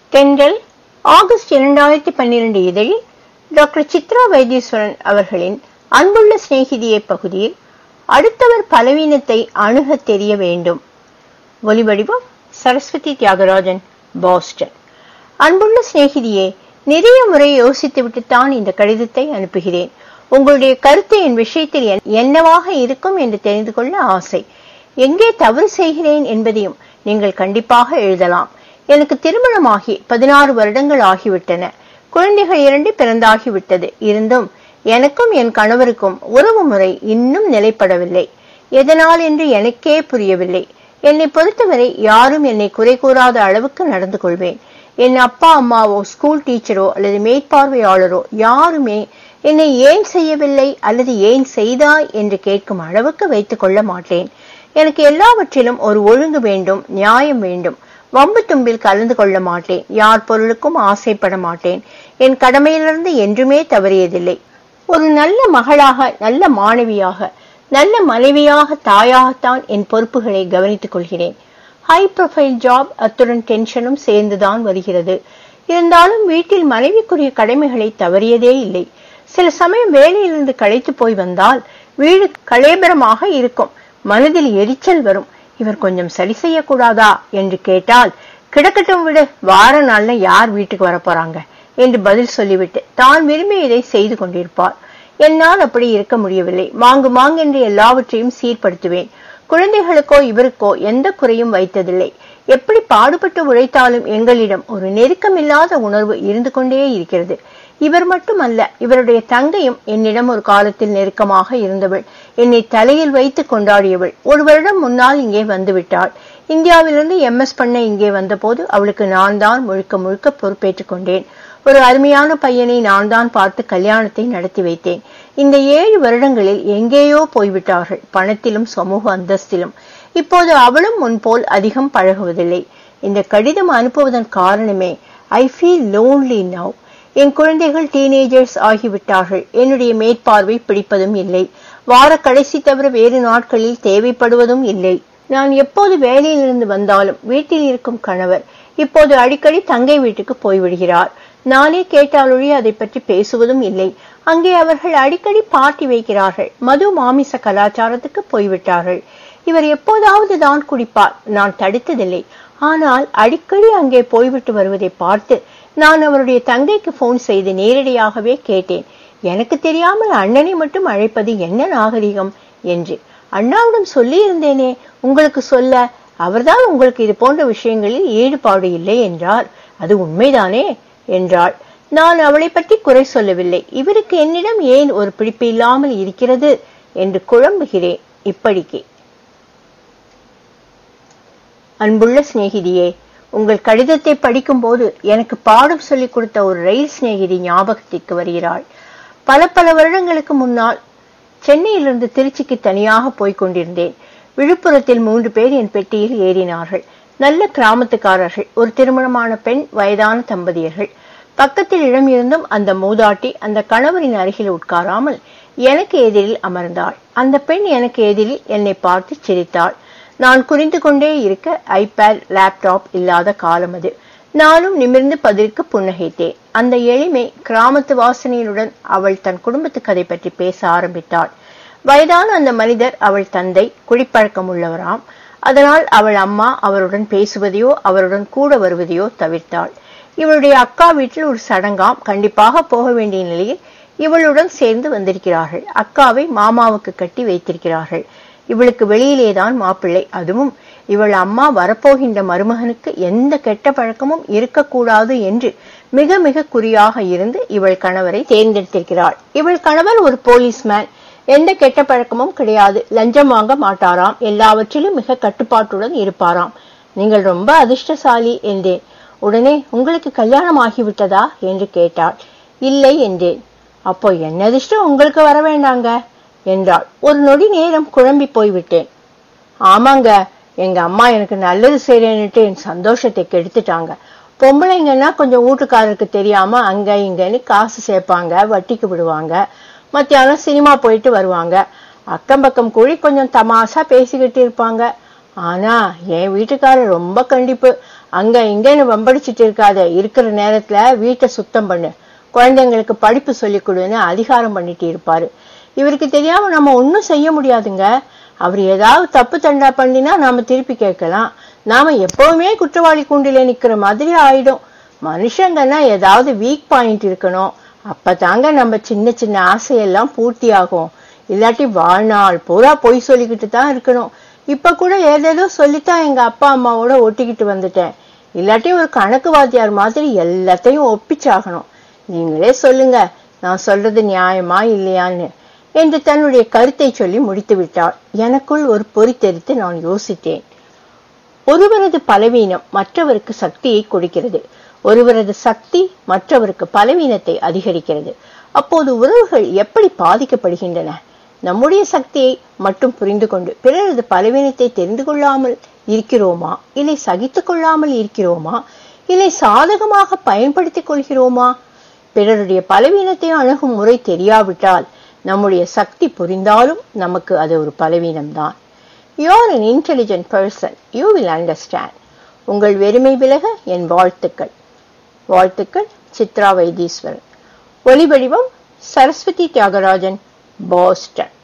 தென்றல் ஆகஸ்ட் இரண்டாயிரத்தி பன்னிரண்டு இதழில் டாக்டர் சித்ரா வைத்தீஸ்வரன் அவர்களின் அன்புள்ள சிநேகிதியே பகுதியில் அடுத்தவர் பலவீனத்தை அணுகத் தெரிய வேண்டும் ஒலிவடிவம் சரஸ்வதி தியாகராஜன் பாஸ்டன் அன்புள்ள சிநேகிதியே நிறைய முறை யோசித்துவிட்டுத்தான் இந்த கடிதத்தை அனுப்புகிறேன் உங்களுடைய கருத்து என் விஷயத்தில் என்- என்னவாக இருக்கும் என்று தெரிந்து கொள்ள ஆசை எங்கே தவறு செய்கிறேன் என்பதையும் நீங்கள் கண்டிப்பாக எழுதலாம் எனக்கு திருமணமாகி பதினாறு வருடங்கள் ஆகிவிட்டன குழந்தைகள் இரண்டு பிறந்தாகிவிட்டது இருந்தும் எனக்கும் என் கணவருக்கும் உறவு முறை இன்னும் நிலைப்படவில்லை எதனால் என்று எனக்கே புரியவில்லை என்னை பொறுத்தவரை யாரும் என்னை குறை கூறாத அளவுக்கு நடந்து கொள்வேன் என் அப்பா அம்மாவோ ஸ்கூல் டீச்சரோ அல்லது மேற்பார்வையாளரோ யாருமே என்னை ஏன் செய்யவில்லை அல்லது ஏன் செய்தாய் என்று கேட்கும் அளவுக்கு வைத்துக் கொள்ள மாட்டேன் எனக்கு எல்லாவற்றிலும் ஒரு ஒழுங்கு வேண்டும் நியாயம் வேண்டும் வம்பு தும்பில் கலந்து கொள்ள மாட்டேன் யார் பொருளுக்கும் ஆசைப்பட மாட்டேன் என் கடமையிலிருந்து என்றுமே தவறியதில்லை ஒரு நல்ல மகளாக நல்ல மாணவியாக நல்ல மனைவியாக தாயாகத்தான் என் பொறுப்புகளை கவனித்துக் கொள்கிறேன் ஹை ப்ரொஃபைல் ஜாப் அத்துடன் டென்ஷனும் சேர்ந்துதான் வருகிறது இருந்தாலும் வீட்டில் மனைவிக்குரிய கடமைகளை தவறியதே இல்லை சில சமயம் வேலையிலிருந்து களைத்து போய் வந்தால் வீடு கலேபரமாக இருக்கும் மனதில் எரிச்சல் வரும் இவர் கொஞ்சம் சரி செய்யக்கூடாதா என்று கேட்டால் கிடக்கட்டும் விடு வார நாள்ல யார் வீட்டுக்கு வரப் போறாங்க என்று பதில் சொல்லிவிட்டு தான் விரும்பியதை செய்து கொண்டிருப்பார் என்னால் அப்படி இருக்க முடியவில்லை மாங்கு மாங்கென்று எல்லாவற்றையும் சீர்படுத்துவேன் குழந்தைகளுக்கோ இவருக்கோ எந்த குறையும் வைத்ததில்லை எப்படி பாடுபட்டு உழைத்தாலும் எங்களிடம் ஒரு நெருக்கமில்லாத உணர்வு இருந்து கொண்டே இருக்கிறது இவர் மட்டுமல்ல இவருடைய தங்கையும் என்னிடம் ஒரு காலத்தில் நெருக்கமாக இருந்தவள் என்னை தலையில் வைத்து கொண்டாடியவள் ஒரு வருடம் முன்னால் இங்கே வந்துவிட்டாள் இந்தியாவிலிருந்து எம்எஸ் பண்ண இங்கே வந்தபோது அவளுக்கு நான் தான் முழுக்க முழுக்க பொறுப்பேற்றுக் கொண்டேன் ஒரு அருமையான பையனை நான் தான் பார்த்து கல்யாணத்தை நடத்தி வைத்தேன் இந்த ஏழு வருடங்களில் எங்கேயோ போய்விட்டார்கள் பணத்திலும் சமூக அந்தஸ்திலும் இப்போது அவளும் முன்போல் அதிகம் பழகுவதில்லை இந்த கடிதம் அனுப்புவதன் காரணமே ஐ ஃபீல் லோன்லி நவ் என் குழந்தைகள் டீனேஜர்ஸ் ஆகிவிட்டார்கள் என்னுடைய மேற்பார்வை பிடிப்பதும் இல்லை வார கடைசி தவிர வேறு நாட்களில் தேவைப்படுவதும் இல்லை நான் எப்போது வேலையிலிருந்து வந்தாலும் வீட்டில் இருக்கும் கணவர் இப்போது அடிக்கடி தங்கை வீட்டுக்கு போய்விடுகிறார் நானே கேட்டாலொழி அதை பற்றி பேசுவதும் இல்லை அங்கே அவர்கள் அடிக்கடி பார்ட்டி வைக்கிறார்கள் மது மாமிச கலாச்சாரத்துக்கு போய்விட்டார்கள் இவர் எப்போதாவது தான் குடிப்பார் நான் தடுத்ததில்லை ஆனால் அடிக்கடி அங்கே போய்விட்டு வருவதை பார்த்து நான் அவருடைய தங்கைக்கு போன் செய்து நேரடியாகவே கேட்டேன் எனக்கு தெரியாமல் அண்ணனை மட்டும் அழைப்பது என்ன நாகரிகம் என்று அண்ணாவிடம் சொல்லி இருந்தேனே உங்களுக்கு சொல்ல அவர்தான் உங்களுக்கு இது போன்ற விஷயங்களில் ஈடுபாடு இல்லை என்றார் அது உண்மைதானே என்றாள் நான் அவளை பற்றி குறை சொல்லவில்லை இவருக்கு என்னிடம் ஏன் ஒரு பிடிப்பு இல்லாமல் இருக்கிறது என்று குழம்புகிறேன் இப்படிக்கு அன்புள்ள சிநேகிதியே உங்கள் கடிதத்தை படிக்கும்போது எனக்கு பாடம் சொல்லிக் கொடுத்த ஒரு ரயில் சிநேகிதி ஞாபகத்திற்கு வருகிறாள் பல பல வருடங்களுக்கு முன்னால் சென்னையிலிருந்து திருச்சிக்கு தனியாக போய்க் கொண்டிருந்தேன் விழுப்புரத்தில் மூன்று பேர் என் பெட்டியில் ஏறினார்கள் நல்ல கிராமத்துக்காரர்கள் ஒரு திருமணமான பெண் வயதான தம்பதியர்கள் பக்கத்தில் இடம் இருந்தும் அந்த மூதாட்டி அந்த கணவரின் அருகில் உட்காராமல் எனக்கு எதிரில் அமர்ந்தாள் அந்த பெண் எனக்கு எதிரில் என்னை பார்த்து சிரித்தாள் நான் குறிந்து கொண்டே இருக்க ஐபேட் லேப்டாப் இல்லாத காலம் அது நானும் நிமிர்ந்து பதிலுக்கு புன்னகைத்தேன் அந்த எளிமை கிராமத்து வாசனையுடன் அவள் தன் குடும்பத்து கதை பற்றி பேச ஆரம்பித்தாள் வயதான அந்த மனிதர் அவள் தந்தை குடிப்பழக்கம் உள்ளவராம் அதனால் அவள் அம்மா அவருடன் பேசுவதையோ அவருடன் கூட வருவதையோ தவிர்த்தாள் இவளுடைய அக்கா வீட்டில் ஒரு சடங்காம் கண்டிப்பாக போக வேண்டிய நிலையில் இவளுடன் சேர்ந்து வந்திருக்கிறார்கள் அக்காவை மாமாவுக்கு கட்டி வைத்திருக்கிறார்கள் இவளுக்கு வெளியிலேதான் மாப்பிள்ளை அதுவும் இவள் அம்மா வரப்போகின்ற மருமகனுக்கு எந்த கெட்ட பழக்கமும் இருக்கக்கூடாது என்று மிக மிக குறியாக இருந்து இவள் கணவரை தேர்ந்தெடுத்திருக்கிறாள் இவள் கணவர் ஒரு போலீஸ்மேன் எந்த கெட்ட பழக்கமும் கிடையாது லஞ்சம் வாங்க மாட்டாராம் எல்லாவற்றிலும் மிக கட்டுப்பாட்டுடன் இருப்பாராம் நீங்கள் ரொம்ப அதிர்ஷ்டசாலி என்றேன் உடனே உங்களுக்கு கல்யாணம் ஆகிவிட்டதா என்று கேட்டாள் இல்லை என்றேன் அப்போ என்ன அதிர்ஷ்டம் உங்களுக்கு வர வேண்டாங்க என்றாள் ஒரு நொடி நேரம் குழம்பி போய்விட்டேன் ஆமாங்க எங்க அம்மா எனக்கு நல்லது செய்யறேன்னுட்டு என் சந்தோஷத்தை கெடுத்துட்டாங்க பொம்பளைங்கன்னா கொஞ்சம் வீட்டுக்காரருக்கு தெரியாம அங்க இங்கன்னு காசு சேர்ப்பாங்க வட்டிக்கு விடுவாங்க மத்தியானம் சினிமா போயிட்டு வருவாங்க அக்கம் பக்கம் கூடி கொஞ்சம் தமாசா பேசிக்கிட்டு இருப்பாங்க ஆனா என் வீட்டுக்காரர் ரொம்ப கண்டிப்பு அங்க இங்கன்னு வம்படிச்சிட்டு இருக்காத இருக்கிற நேரத்துல வீட்டை சுத்தம் பண்ணு குழந்தைங்களுக்கு படிப்பு சொல்லிக் கொடுன்னு அதிகாரம் பண்ணிட்டு இருப்பாரு இவருக்கு தெரியாம நம்ம ஒன்னும் செய்ய முடியாதுங்க அவர் ஏதாவது தப்பு தண்டா பண்ணினா நாம திருப்பி கேட்கலாம் நாம எப்பவுமே குற்றவாளி கூண்டில நிக்கிற மாதிரி ஆயிடும் மனுஷங்கன்னா ஏதாவது வீக் பாயிண்ட் இருக்கணும் அப்பதாங்க நம்ம சின்ன சின்ன ஆசையெல்லாம் பூர்த்தி ஆகும் இல்லாட்டி வாழ்நாள் பூரா பொய் சொல்லிக்கிட்டு தான் இருக்கணும் இப்ப கூட ஏதேதோ சொல்லித்தான் எங்க அப்பா அம்மாவோட ஒட்டிக்கிட்டு வந்துட்டேன் இல்லாட்டி ஒரு கணக்கு வாத்தியார் மாதிரி எல்லாத்தையும் ஒப்பிச்சாகணும் நீங்களே சொல்லுங்க நான் சொல்றது நியாயமா இல்லையான்னு என்று தன்னுடைய கருத்தை சொல்லி முடித்து விட்டாள் எனக்குள் ஒரு பொறி தெரித்து நான் யோசித்தேன் ஒருவரது பலவீனம் மற்றவருக்கு சக்தியை கொடுக்கிறது ஒருவரது சக்தி மற்றவருக்கு பலவீனத்தை அதிகரிக்கிறது அப்போது உறவுகள் எப்படி பாதிக்கப்படுகின்றன நம்முடைய சக்தியை மட்டும் புரிந்து கொண்டு பிறரது பலவீனத்தை தெரிந்து கொள்ளாமல் இருக்கிறோமா இல்லை சகித்துக் கொள்ளாமல் இருக்கிறோமா இல்லை சாதகமாக பயன்படுத்திக் கொள்கிறோமா பிறருடைய பலவீனத்தை அணுகும் முறை தெரியாவிட்டால் நம்முடைய சக்தி புரிந்தாலும் நமக்கு அது ஒரு பலவீனம்தான் you are an intelligent person you will understand உங்கள் வெறுமை விலக என் வாழ்த்துக்கள் வாழ்த்துக்கள் சித்ரா வைத்தீஸ்வரன் ஒலிவடிவம் சரஸ்வதி தியாகராஜன் பாஸ்டன்